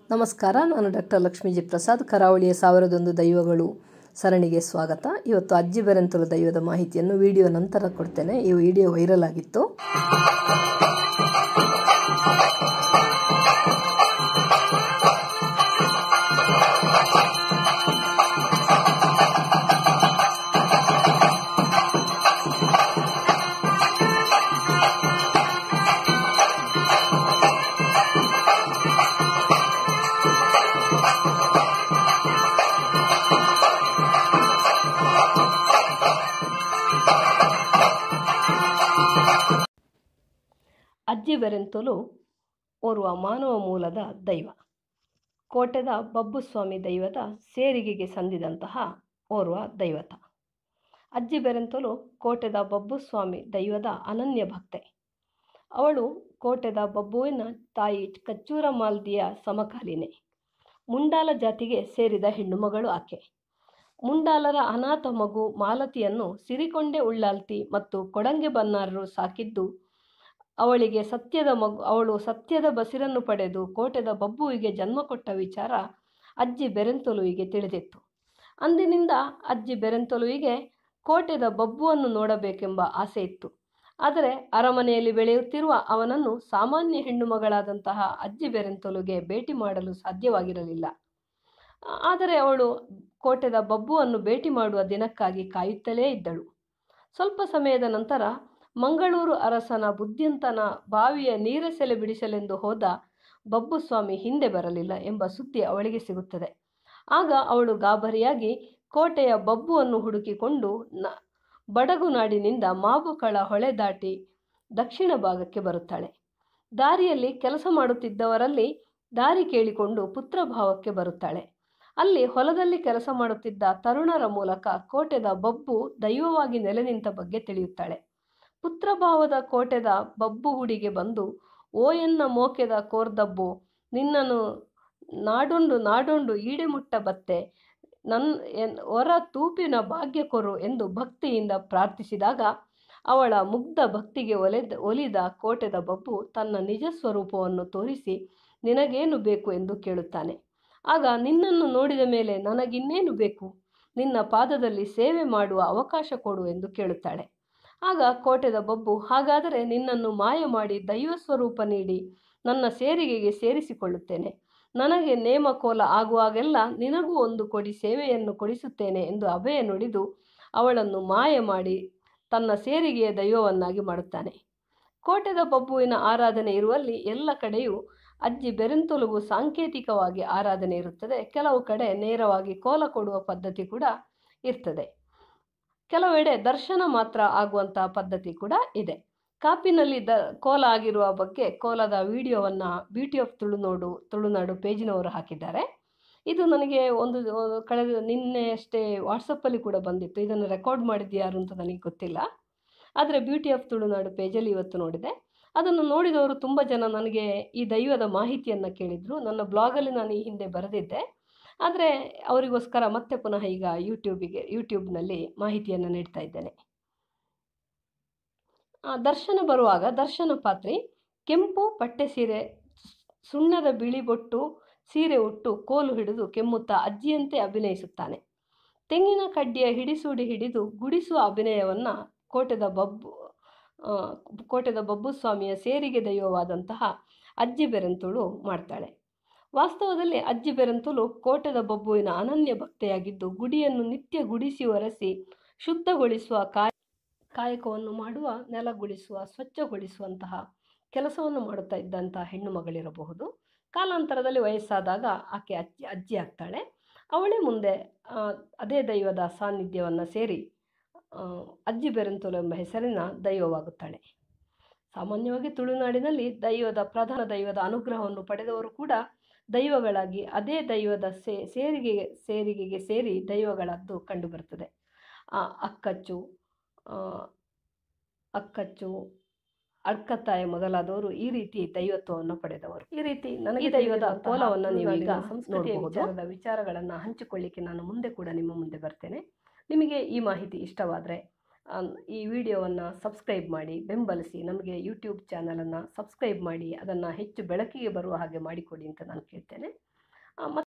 ನಮಸ್ಕಾರ ನಾನು ಡಾಕ್ಟರ್ ಲಕ್ಷ್ಮೀಜಿ ಪ್ರಸಾದ್ ಕರಾವಳಿಯ ಸಾವಿರದೊಂದು ದೈವಗಳು ಸರಣಿಗೆ ಸ್ವಾಗತ ಇವತ್ತು ಅಜ್ಜಿ ಬೆರೆಂತಲು ದೈವದ ಮಾಹಿತಿಯನ್ನು ವಿಡಿಯೋ ನಂತರ ಕೊಡ್ತೇನೆ ಈ ವಿಡಿಯೋ ವೈರಲ್ ಆಗಿತ್ತು ಅಜ್ಜಿ ಬೆರೆಂತಲು ಓರ್ವ ಮಾನವ ಮೂಲದ ದೈವ ಕೋಟೆದ ಬಬ್ಬುಸ್ವಾಮಿ ದೈವದ ಸೇರಿಗೆಗೆ ಸಂದಿದಂತಹ ಓರ್ವ ದೈವತ ಅಜ್ಜಿ ಬೆರೆಂತಲು ಕೋಟೆದ ಬಬ್ಬುಸ್ವಾಮಿ ದೈವದ ಅನನ್ಯ ಭಕ್ತೆ ಅವಳು ಕೋಟೆದ ಬಬ್ಬುವಿನ ತಾಯಿ ಕಚ್ಚೂರ ಮಾಲ್ದಿಯ ಸಮಕಾಲೀನೆ ಮುಂಡಾಲ ಜಾತಿಗೆ ಸೇರಿದ ಹೆಣ್ಣುಮಗಳು ಆಕೆ ಮುಂಡಾಲರ ಅನಾಥ ಮಗು ಮಾಲತಿಯನ್ನು ಸಿರಿಕೊಂಡೆ ಉಳ್ಳಾಲ್ತಿ ಮತ್ತು ಕೊಡಂಗೆ ಬನ್ನಾರರು ಸಾಕಿದ್ದು ಅವಳಿಗೆ ಸತ್ಯದ ಮಗು ಅವಳು ಸತ್ಯದ ಬಸಿರನ್ನು ಪಡೆದು ಕೋಟೆದ ಬಬ್ಬುವಿಗೆ ಜನ್ಮ ಕೊಟ್ಟ ವಿಚಾರ ಅಜ್ಜಿ ಬೆರೆಂತೊಲುವಿಗೆ ತಿಳಿದಿತ್ತು ಅಂದಿನಿಂದ ಅಜ್ಜಿ ಬೆರೆಂತೊಲುವಿಗೆ ಕೋಟೆದ ಬಬ್ಬುವನ್ನು ನೋಡಬೇಕೆಂಬ ಆಸೆ ಇತ್ತು ಆದರೆ ಅರಮನೆಯಲ್ಲಿ ಬೆಳೆಯುತ್ತಿರುವ ಅವನನ್ನು ಸಾಮಾನ್ಯ ಹೆಣ್ಣು ಮಗಳಾದಂತಹ ಅಜ್ಜಿ ಬೆರೆಂತೊಲುಗೆ ಭೇಟಿ ಮಾಡಲು ಸಾಧ್ಯವಾಗಿರಲಿಲ್ಲ ಆದರೆ ಅವಳು ಕೋಟೆದ ಬಬ್ಬುವನ್ನು ಭೇಟಿ ಮಾಡುವ ದಿನಕ್ಕಾಗಿ ಕಾಯುತ್ತಲೇ ಇದ್ದಳು ಸ್ವಲ್ಪ ಸಮಯದ ನಂತರ ಮಂಗಳೂರು ಅರಸನ ಬುದ್ಧಿಂತನ ಬಾವಿಯ ನೀರಸೆಲೆ ಬಿಡಿಸಲೆಂದು ಹೋದ ಬಬ್ಬುಸ್ವಾಮಿ ಹಿಂದೆ ಬರಲಿಲ್ಲ ಎಂಬ ಸುದ್ದಿ ಅವಳಿಗೆ ಸಿಗುತ್ತದೆ ಆಗ ಅವಳು ಗಾಬರಿಯಾಗಿ ಕೋಟೆಯ ಬಬ್ಬುವನ್ನು ಹುಡುಕಿಕೊಂಡು ನ ಬಡಗುನಾಡಿನಿಂದ ಮಾಬುಕಳ ಹೊಳೆ ದಾಟಿ ದಕ್ಷಿಣ ಭಾಗಕ್ಕೆ ಬರುತ್ತಾಳೆ ದಾರಿಯಲ್ಲಿ ಕೆಲಸ ಮಾಡುತ್ತಿದ್ದವರಲ್ಲಿ ದಾರಿ ಕೇಳಿಕೊಂಡು ಪುತ್ರಭಾವಕ್ಕೆ ಬರುತ್ತಾಳೆ ಅಲ್ಲಿ ಹೊಲದಲ್ಲಿ ಕೆಲಸ ಮಾಡುತ್ತಿದ್ದ ತರುಣರ ಮೂಲಕ ಕೋಟೆದ ಬಬ್ಬು ದೈವವಾಗಿ ನೆಲೆ ನಿಂತ ಬಗ್ಗೆ ತಿಳಿಯುತ್ತಾಳೆ ಪುತ್ರಭಾವದ ಕೋಟೆದ ಬಬ್ಬುಗುಡಿಗೆ ಬಂದು ಓ ಎನ್ನ ಮೋಕೆದ ಕೋರ್ದಬ್ಬು ನಿನ್ನನ್ನು ನಾಡೊಂಡು ನಾಡೊಂಡು ಈಡೆಮುಟ್ಟ ಬತ್ತೆ ನನ್ ಎನ್ ಹೊರ ತೂಪಿನ ಭಾಗ್ಯ ಕೊರು ಎಂದು ಭಕ್ತಿಯಿಂದ ಪ್ರಾರ್ಥಿಸಿದಾಗ ಅವಳ ಮುಗ್ಧ ಭಕ್ತಿಗೆ ಒಲೆದ ಒಲಿದ ಕೋಟೆದ ಬಬ್ಬು ತನ್ನ ನಿಜ ಸ್ವರೂಪವನ್ನು ತೋರಿಸಿ ನಿನಗೇನು ಬೇಕು ಎಂದು ಕೇಳುತ್ತಾನೆ ಆಗ ನಿನ್ನನ್ನು ನೋಡಿದ ಮೇಲೆ ನನಗಿನ್ನೇನು ಬೇಕು ನಿನ್ನ ಪಾದದಲ್ಲಿ ಸೇವೆ ಮಾಡುವ ಅವಕಾಶ ಕೊಡು ಎಂದು ಕೇಳುತ್ತಾಳೆ ಆಗ ಕೋಟೆದ ಬಬ್ಬು ಹಾಗಾದರೆ ನಿನ್ನನ್ನು ಮಾಯ ಮಾಡಿ ದೈವ ಸ್ವರೂಪ ನೀಡಿ ನನ್ನ ಸೇರಿಗೆಗೆ ಸೇರಿಸಿಕೊಳ್ಳುತ್ತೇನೆ ನನಗೆ ನೇಮಕೋಲ ಆಗುವಾಗೆಲ್ಲ ನಿನಗೂ ಒಂದು ಕೊಡಿ ಸೇವೆಯನ್ನು ಕೊಡಿಸುತ್ತೇನೆ ಎಂದು ಅಭಯ ನುಡಿದು ಅವಳನ್ನು ಮಾಯ ಮಾಡಿ ತನ್ನ ಸೇರಿಗೆಯ ದೈವವನ್ನಾಗಿ ಮಾಡುತ್ತಾನೆ ಕೋಟೆದ ಬಬ್ಬುವಿನ ಆರಾಧನೆ ಇರುವಲ್ಲಿ ಎಲ್ಲ ಕಡೆಯೂ ಅಜ್ಜಿ ಬೆರೆಂತೊಲುಗು ಸಾಂಕೇತಿಕವಾಗಿ ಆರಾಧನೆ ಇರುತ್ತದೆ ಕೆಲವು ಕಡೆ ನೇರವಾಗಿ ಕೋಲ ಕೊಡುವ ಪದ್ಧತಿ ಕೂಡ ಇರ್ತದೆ ಕೆಲವೆಡೆ ದರ್ಶನ ಮಾತ್ರ ಆಗುವಂತಹ ಪದ್ಧತಿ ಕೂಡ ಇದೆ ಕಾಪಿನಲ್ಲಿ ದ ಕೋಲ ಆಗಿರುವ ಬಗ್ಗೆ ಕೋಲದ ವಿಡಿಯೋವನ್ನು ಬ್ಯೂಟಿ ಆಫ್ ತುಳುನಾಡು ತುಳುನಾಡು ಪೇಜಿನವರು ಹಾಕಿದ್ದಾರೆ ಇದು ನನಗೆ ಒಂದು ಕಳೆದ ನಿನ್ನೆ ಅಷ್ಟೇ ವಾಟ್ಸಪ್ಪಲ್ಲಿ ಕೂಡ ಬಂದಿತ್ತು ಇದನ್ನು ರೆಕಾರ್ಡ್ ಮಾಡಿದ್ದು ಯಾರು ಅಂತ ನನಗೆ ಗೊತ್ತಿಲ್ಲ ಆದರೆ ಬ್ಯೂಟಿ ಆಫ್ ತುಳುನಾಡು ಪೇಜಲ್ಲಿ ಇವತ್ತು ನೋಡಿದೆ ಅದನ್ನು ನೋಡಿದವರು ತುಂಬ ಜನ ನನಗೆ ಈ ದೈವದ ಮಾಹಿತಿಯನ್ನು ಕೇಳಿದರು ನನ್ನ ಬ್ಲಾಗಲ್ಲಿ ನಾನು ಈ ಹಿಂದೆ ಬರೆದಿದ್ದೆ ಆದರೆ ಅವರಿಗೋಸ್ಕರ ಮತ್ತೆ ಪುನಃ ಈಗ ಯೂಟ್ಯೂಬಿಗೆ ಯೂಟ್ಯೂಬ್ನಲ್ಲಿ ಮಾಹಿತಿಯನ್ನು ನೀಡ್ತಾ ಇದ್ದೇನೆ ದರ್ಶನ ಬರುವಾಗ ದರ್ಶನ ಪಾತ್ರಿ ಕೆಂಪು ಪಟ್ಟೆ ಸೀರೆ ಸುಣ್ಣದ ಬಿಳಿ ಬೊಟ್ಟು ಸೀರೆ ಉಟ್ಟು ಕೋಲು ಹಿಡಿದು ಕೆಮ್ಮುತ್ತಾ ಅಜ್ಜಿಯಂತೆ ಅಭಿನಯಿಸುತ್ತಾನೆ ತೆಂಗಿನ ಕಡ್ಡಿಯ ಹಿಡಿಸುಡಿ ಹಿಡಿದು ಗುಡಿಸುವ ಅಭಿನಯವನ್ನು ಕೋಟೆದ ಬಬ್ಬು ಕೋಟೆದ ಬಬ್ಬುಸ್ವಾಮಿಯ ಸೇರಿಗೆ ದೈವವಾದಂತಹ ಅಜ್ಜಿ ಬೆರೆಂತುಳು ಮಾಡ್ತಾಳೆ ವಾಸ್ತವದಲ್ಲಿ ಅಜ್ಜಿ ಬೆರೆಂತುಲು ಕೋಟೆದ ಬಬ್ಬುವಿನ ಅನನ್ಯ ಭಕ್ತೆಯಾಗಿದ್ದು ಗುಡಿಯನ್ನು ನಿತ್ಯ ಗುಡಿಸಿ ಒರೆಸಿ ಶುದ್ಧಗೊಳಿಸುವ ಕಾಯ ಕಾಯಕವನ್ನು ಮಾಡುವ ನೆಲಗೊಳಿಸುವ ಸ್ವಚ್ಛಗೊಳಿಸುವಂತಹ ಕೆಲಸವನ್ನು ಮಾಡುತ್ತಾ ಇದ್ದಂತಹ ಹೆಣ್ಣು ಮಗಳಿರಬಹುದು ಕಾಲಾಂತರದಲ್ಲಿ ವಯಸ್ಸಾದಾಗ ಆಕೆ ಅಜ್ಜಿ ಅಜ್ಜಿ ಆಗ್ತಾಳೆ ಅವಳೇ ಮುಂದೆ ಅದೇ ದೈವದ ಸಾನ್ನಿಧ್ಯವನ್ನು ಸೇರಿ ಅಜ್ಜಿ ಬೆರೆಂತುಲು ಎಂಬ ಹೆಸರಿನ ದೈವವಾಗುತ್ತಾಳೆ ಸಾಮಾನ್ಯವಾಗಿ ತುಳುನಾಡಿನಲ್ಲಿ ದೈವದ ಪ್ರಧಾನ ದೈವದ ಅನುಗ್ರಹವನ್ನು ಪಡೆದವರು ಕೂಡ ದೈವಗಳಾಗಿ ಅದೇ ದೈವದ ಸೇ ಸೇರಿಗೆ ಸೇರಿಗೆಗೆ ಸೇರಿ ದೈವಗಳದ್ದು ಕಂಡುಬರುತ್ತದೆ ಅಕ್ಕಚ್ಚು ಅಕ್ಕಚ್ಚು ಅಡ್ಕತ್ತಾಯ ಮೊದಲಾದವರು ಈ ರೀತಿ ದೈವತ್ವವನ್ನು ಪಡೆದವರು ಈ ರೀತಿ ನನಗೆ ದೈವದ ಕೋಲವನ್ನು ನೀವೀಗ ಸಂಸ್ಕೃತಿಯ ವಿಚಾರದ ವಿಚಾರಗಳನ್ನು ಹಂಚಿಕೊಳ್ಳಿಕ್ಕೆ ನಾನು ಮುಂದೆ ಕೂಡ ನಿಮ್ಮ ಮುಂದೆ ಬರ್ತೇನೆ ನಿಮಗೆ ಈ ಮಾಹಿತಿ ಇಷ್ಟವಾದರೆ ಈ ವಿಡಿಯೋವನ್ನು ಸಬ್ಸ್ಕ್ರೈಬ್ ಮಾಡಿ ಬೆಂಬಲಿಸಿ ನಮಗೆ ಯೂಟ್ಯೂಬ್ ಚಾನಲನ್ನು ಸಬ್ಸ್ಕ್ರೈಬ್ ಮಾಡಿ ಅದನ್ನು ಹೆಚ್ಚು ಬೆಳಕಿಗೆ ಬರುವ ಹಾಗೆ ಮಾಡಿಕೊಡಿ ಅಂತ ನಾನು ಕೇಳ್ತೇನೆ ಮತ್ತು